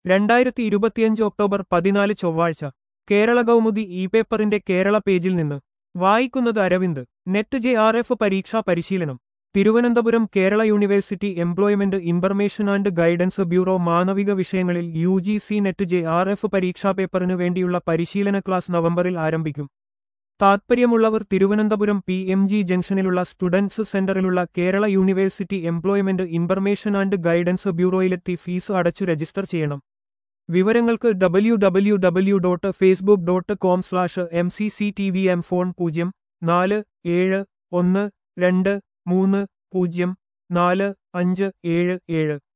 രണ്ടായിരത്തി ഇരുപത്തിയഞ്ച് ഒക്ടോബർ പതിനാല് ചൊവ്വാഴ്ച കേരള കൗമുദി ഇ പേപ്പറിന്റെ കേരള പേജിൽ നിന്ന് വായിക്കുന്നത് Aravind NET J R F പരീക്ഷാ പരിശീലനം Thiruvananthapuram Kerala university employment information and guidance bureau മാനവിക വിഷയങ്ങളിൽ U G C NET J R F പരീക്ഷാ പേപ്പറിനു വേണ്ടിയുള്ള പരിശീലന ക്ലാസ് നവംബറിൽ ആരംഭിക്കും താത്പര്യമുള്ളവർ തിരുവനന്തപുരം പി എം ജി ജംഗ്ഷനിലുള്ള സ്റ്റുഡൻസ് സെന്ററിലുള്ള Kerala university employment information and guidance ബ്യൂറോയിലെത്തി ഫീസ് അടച്ചു രജിസ്റ്റർ ചെയ്യണം വിവരങ്ങൾക്ക് W W W dot Facebook dot com slash M C C T V M phone പൂജ്യം നാല് ഏഴ് ഒന്ന് രണ്ട് മൂന്ന് പൂജ്യം നാല് അഞ്ച് ഏഴ് ഏഴ്